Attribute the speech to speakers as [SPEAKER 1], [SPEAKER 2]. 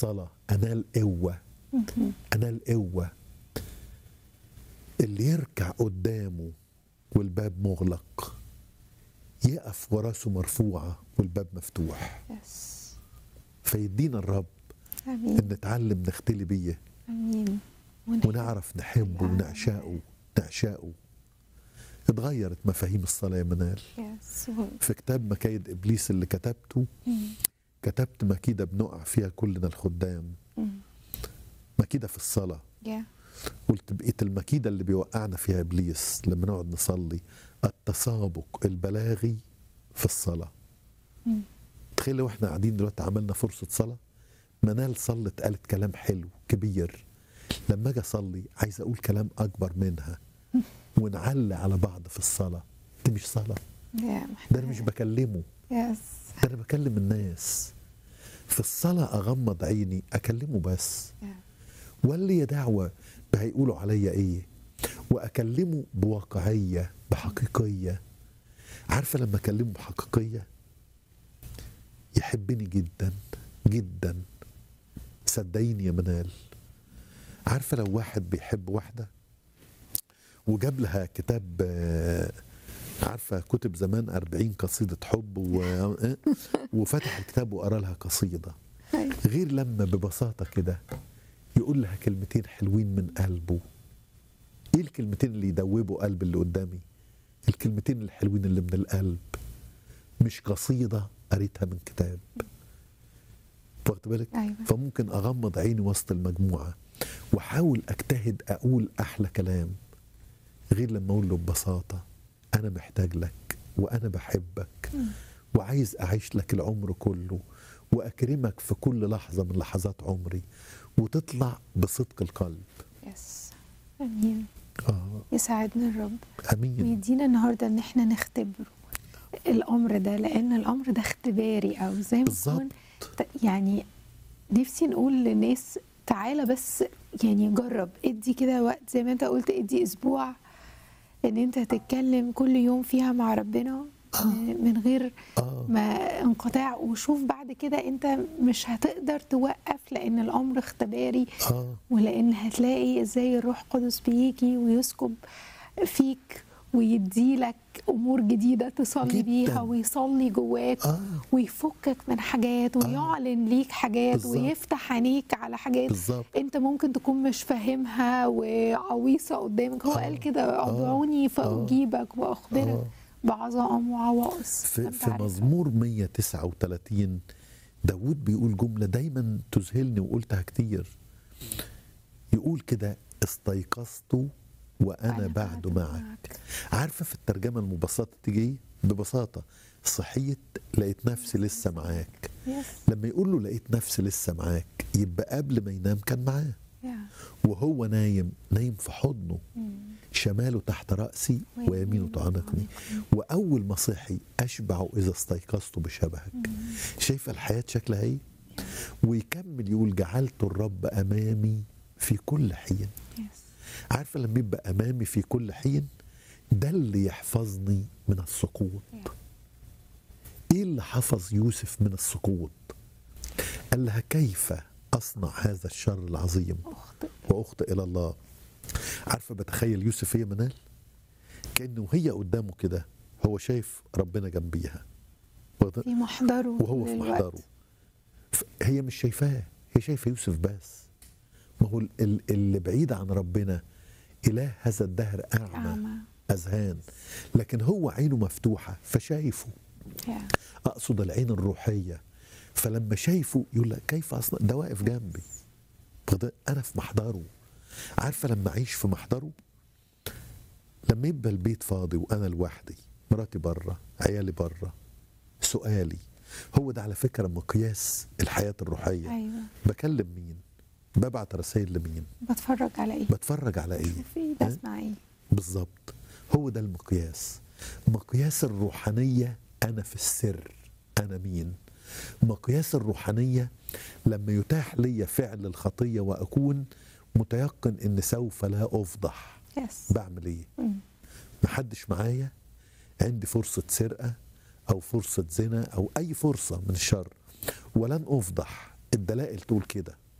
[SPEAKER 1] الصلاة أنال قوة أنال قوة اللي يركع قدامه والباب مغلق يقف وراسه مرفوعة والباب مفتوح
[SPEAKER 2] يس
[SPEAKER 1] فيدينا الرب
[SPEAKER 2] امين
[SPEAKER 1] ان نتعلم نختلي بيه
[SPEAKER 2] امين ونحب.
[SPEAKER 1] ونعرف نحبه ونعشقه نعشقه اتغيرت مفاهيم الصلاة يا منال
[SPEAKER 2] يس
[SPEAKER 1] في كتاب مكايد إبليس اللي كتبته كتبت مكيدة بنقع فيها كلنا الخدام مكيدة في الصلاة
[SPEAKER 2] يا
[SPEAKER 1] قلت بقيت المكيدة اللي بيوقعنا فيها إبليس لما نقعد نصلي التسابق البلاغي في الصلاة تخيل لو احنا قاعدين دلوقتي عملنا فرصة صلاة منال صلت قالت كلام حلو كبير لما اجي اصلي عايز اقول كلام اكبر منها ونعلي على بعض في الصلاة دي مش صلاة
[SPEAKER 2] يا
[SPEAKER 1] ده انا مش بكلمه
[SPEAKER 2] يس
[SPEAKER 1] ده انا بكلم الناس في الصلاة اغمض عيني اكلمه بس
[SPEAKER 2] يا.
[SPEAKER 1] ولا لي دعوة بهيقولوا عليا ايه واكلمه بواقعية بحقيقية عارفة لما اكلمه بحقيقية يحبني جدا جدا صدقيني يا منال عارفة لو واحد بيحب واحدة وجاب لها كتاب آه، عارفة كتب زمان أربعين قصيدة حب و... آه، وفتح الكتاب وقرا لها قصيدة
[SPEAKER 2] أيوة.
[SPEAKER 1] غير لما ببساطة كده يقول لها كلمتين حلوين من قلبه ايه الكلمتين اللي يدوبوا قلب اللي قدامي الكلمتين الحلوين اللي من القلب مش قصيدة قريتها من كتاب واخد بالك
[SPEAKER 2] أيوة.
[SPEAKER 1] فممكن اغمض عيني وسط المجموعة واحاول اجتهد اقول احلى كلام غير لما اقول له ببساطة انا محتاج لك وانا بحبك وعايز اعيش لك العمر كله واكرمك في كل لحظة من لحظات عمري وتطلع بصدق القلب
[SPEAKER 2] يس امين
[SPEAKER 1] اه
[SPEAKER 2] يساعدنا الرب
[SPEAKER 1] امين
[SPEAKER 2] ويدينا النهارده ان احنا نختبره الامر ده لان الامر ده اختباري او زي ما
[SPEAKER 1] بالظبط.
[SPEAKER 2] يكون ت- يعني نفسي نقول للناس تعالى بس يعني جرب ادي كده وقت زي ما انت قلت ادي اسبوع ان انت تتكلم كل يوم فيها مع ربنا من غير
[SPEAKER 1] اه
[SPEAKER 2] ما انقطاع وشوف بعد كده انت مش هتقدر توقف لان الامر اختباري
[SPEAKER 1] اه
[SPEAKER 2] ولان هتلاقي ازاي الروح القدس بيجي ويسكب فيك ويديلك امور جديده تصلي
[SPEAKER 1] جداً.
[SPEAKER 2] بيها ويصلي جواك
[SPEAKER 1] اه
[SPEAKER 2] ويفكك من حاجات ويعلن ليك حاجات
[SPEAKER 1] بالظبط.
[SPEAKER 2] ويفتح عينيك على حاجات
[SPEAKER 1] بالظبط
[SPEAKER 2] انت ممكن تكون مش فاهمها وعويصه قدامك هو
[SPEAKER 1] آه.
[SPEAKER 2] قال كده
[SPEAKER 1] آه.
[SPEAKER 2] ادعوني فاجيبك واخبرك
[SPEAKER 1] آه.
[SPEAKER 2] بعظائم وعوائص
[SPEAKER 1] في,
[SPEAKER 2] أنت
[SPEAKER 1] في
[SPEAKER 2] عارفها.
[SPEAKER 1] مزمور 139 داود بيقول جملة دايما تذهلني وقلتها كتير يقول كده استيقظت وأنا
[SPEAKER 2] أنا
[SPEAKER 1] بعد
[SPEAKER 2] بعد
[SPEAKER 1] معك
[SPEAKER 2] معك.
[SPEAKER 1] عارفة في الترجمة المبسطة تيجي إيه؟ ببساطة صحيت لقيت نفسي لسه معاك
[SPEAKER 2] يس
[SPEAKER 1] لما يقول له لقيت نفسي لسه معاك يبقى قبل ما ينام كان معاه
[SPEAKER 2] يا.
[SPEAKER 1] وهو نايم نايم في حضنه
[SPEAKER 2] مم.
[SPEAKER 1] شماله تحت رأسي
[SPEAKER 2] ويمينه
[SPEAKER 1] ويمينه تعنقني وأول ما صحي أشبع إذا استيقظت بشبهك شايفة الحياة شكلها إيه؟ ويكمل يقول جعلت الرب أمامي في كل حين
[SPEAKER 2] يس
[SPEAKER 1] عارفة لما يبقى أمامي في كل حين ده اللي يحفظني من السقوط إيه اللي حفظ يوسف من السقوط قال لها كيف أصنع هذا الشر العظيم
[SPEAKER 2] اخطئ
[SPEAKER 1] واخطئ الى الله عارفه بتخيل يوسف هي منال كانه هي قدامه كده هو شايف ربنا جنبيها واخد-
[SPEAKER 2] في محضره
[SPEAKER 1] وهو في
[SPEAKER 2] للوقت.
[SPEAKER 1] محضره ف- هي مش شايفاه هي شايفه يوسف بس ما هو ال- ال- اللي بعيد عن ربنا اله هذا الدهر اعمى
[SPEAKER 2] أعمى
[SPEAKER 1] اذهان لكن هو عينه مفتوحه فشايفه
[SPEAKER 2] يا.
[SPEAKER 1] اقصد العين الروحيه فلما شايفه يقول لك كيف اصلا ده واقف جنبي بغض- انا في محضره عارفه لما اعيش في محضره لما يبقى البيت فاضي وانا لوحدي مراتي بره عيالي بره سؤالي هو ده على فكره مقياس الحياه الروحيه
[SPEAKER 2] ايوه
[SPEAKER 1] بكلم مين ببعت رسائل لمين
[SPEAKER 2] بتفرج على ايه
[SPEAKER 1] بتفرج على ايه
[SPEAKER 2] شوف ايه بسمع ايه
[SPEAKER 1] بالظبط هو ده المقياس مقياس الروحانية أنا في السر أنا مين مقياس الروحانية لما يتاح لي فعل الخطية وأكون متيقن أن سوف لا أفضح
[SPEAKER 2] يس
[SPEAKER 1] بعمل إيه
[SPEAKER 2] مم.
[SPEAKER 1] محدش معايا عندي فرصة سرقة أو فرصة زنا أو أي فرصة من الشر ولن أفضح الدلائل تقول كده